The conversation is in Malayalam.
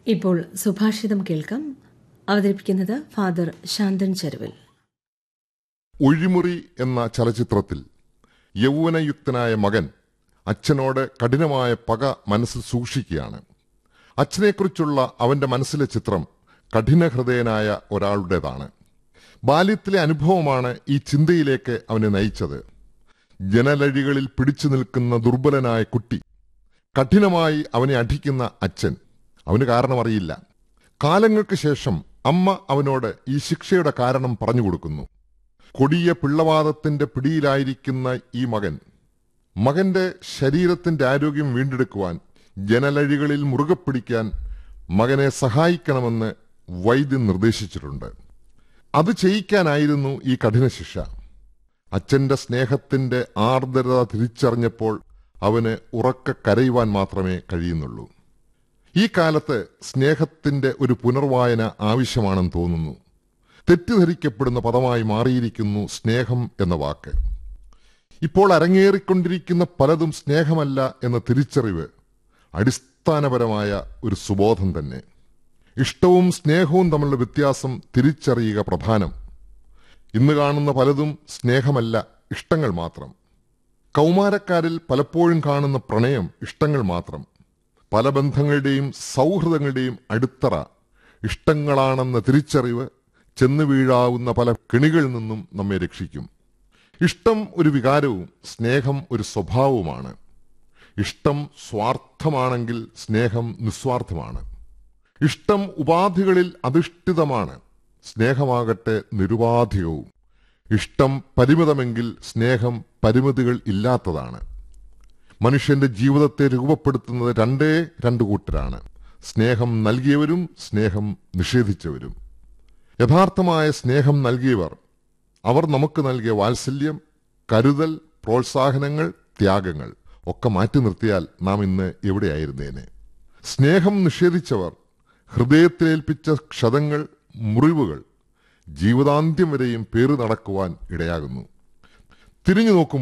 ഇപ്പോൾ സുഭാഷിതം കേൾക്കാം അവതരിപ്പിക്കുന്നത് ഫാദർ ശാന്തൻ ചെരുവിൽ ഒഴിമുറി എന്ന ചലച്ചിത്രത്തിൽ യൗവനയുക്തനായ മകൻ അച്ഛനോട് കഠിനമായ പക മനസ്സിൽ സൂക്ഷിക്കുകയാണ് അച്ഛനെക്കുറിച്ചുള്ള അവന്റെ മനസ്സിലെ ചിത്രം കഠിനഹൃദയനായ ഒരാളുടേതാണ് ബാല്യത്തിലെ അനുഭവമാണ് ഈ ചിന്തയിലേക്ക് അവനെ നയിച്ചത് ജനലഴികളിൽ പിടിച്ചു നിൽക്കുന്ന ദുർബലനായ കുട്ടി കഠിനമായി അവനെ അടിക്കുന്ന അച്ഛൻ അവന് കാരണമറിയില്ല കാലങ്ങൾക്ക് ശേഷം അമ്മ അവനോട് ഈ ശിക്ഷയുടെ കാരണം പറഞ്ഞു കൊടുക്കുന്നു കൊടിയ പിള്ളവാദത്തിന്റെ പിടിയിലായിരിക്കുന്ന ഈ മകൻ മകന്റെ ശരീരത്തിന്റെ ആരോഗ്യം വീണ്ടെടുക്കുവാൻ ജനലഴികളിൽ മുറുകെ പിടിക്കാൻ മകനെ സഹായിക്കണമെന്ന് വൈദ്യൻ നിർദ്ദേശിച്ചിട്ടുണ്ട് അത് ചെയ്യിക്കാനായിരുന്നു ഈ കഠിന ശിക്ഷ അച്ഛന്റെ സ്നേഹത്തിന്റെ ആർദ്രത തിരിച്ചറിഞ്ഞപ്പോൾ അവന് ഉറക്കെ കരയുവാൻ മാത്രമേ കഴിയുന്നുള്ളൂ ഈ കാലത്ത് സ്നേഹത്തിന്റെ ഒരു പുനർവായന ആവശ്യമാണെന്ന് തോന്നുന്നു തെറ്റിദ്ധരിക്കപ്പെടുന്ന പദമായി മാറിയിരിക്കുന്നു സ്നേഹം എന്ന വാക്ക് ഇപ്പോൾ അരങ്ങേറിക്കൊണ്ടിരിക്കുന്ന പലതും സ്നേഹമല്ല എന്ന തിരിച്ചറിവ് അടിസ്ഥാനപരമായ ഒരു സുബോധം തന്നെ ഇഷ്ടവും സ്നേഹവും തമ്മിലുള്ള വ്യത്യാസം തിരിച്ചറിയുക പ്രധാനം ഇന്ന് കാണുന്ന പലതും സ്നേഹമല്ല ഇഷ്ടങ്ങൾ മാത്രം കൗമാരക്കാരിൽ പലപ്പോഴും കാണുന്ന പ്രണയം ഇഷ്ടങ്ങൾ മാത്രം പല ബന്ധങ്ങളുടെയും സൗഹൃദങ്ങളുടെയും അടിത്തറ ഇഷ്ടങ്ങളാണെന്ന തിരിച്ചറിവ് ചെന്നു വീഴാവുന്ന പല കെണികളിൽ നിന്നും നമ്മെ രക്ഷിക്കും ഇഷ്ടം ഒരു വികാരവും സ്നേഹം ഒരു സ്വഭാവവുമാണ് ഇഷ്ടം സ്വാർത്ഥമാണെങ്കിൽ സ്നേഹം നിസ്വാർത്ഥമാണ് ഇഷ്ടം ഉപാധികളിൽ അധിഷ്ഠിതമാണ് സ്നേഹമാകട്ടെ നിരുപാധികവും ഇഷ്ടം പരിമിതമെങ്കിൽ സ്നേഹം പരിമിതികൾ ഇല്ലാത്തതാണ് മനുഷ്യന്റെ ജീവിതത്തെ രൂപപ്പെടുത്തുന്നത് രണ്ടേ രണ്ട് കൂട്ടരാണ് സ്നേഹം നൽകിയവരും സ്നേഹം നിഷേധിച്ചവരും യഥാർത്ഥമായ സ്നേഹം നൽകിയവർ അവർ നമുക്ക് നൽകിയ വാത്സല്യം കരുതൽ പ്രോത്സാഹനങ്ങൾ ത്യാഗങ്ങൾ ഒക്കെ മാറ്റി നിർത്തിയാൽ നാം ഇന്ന് എവിടെയായിരുന്നേനെ സ്നേഹം നിഷേധിച്ചവർ ഹൃദയത്തിലേൽപ്പിച്ച ക്ഷതങ്ങൾ മുറിവുകൾ ജീവിതാന്ത്യം വരെയും പേరు നടക്കുവാൻ ഇടയാകുന്നു തിരിഞ്ഞു നോക്കും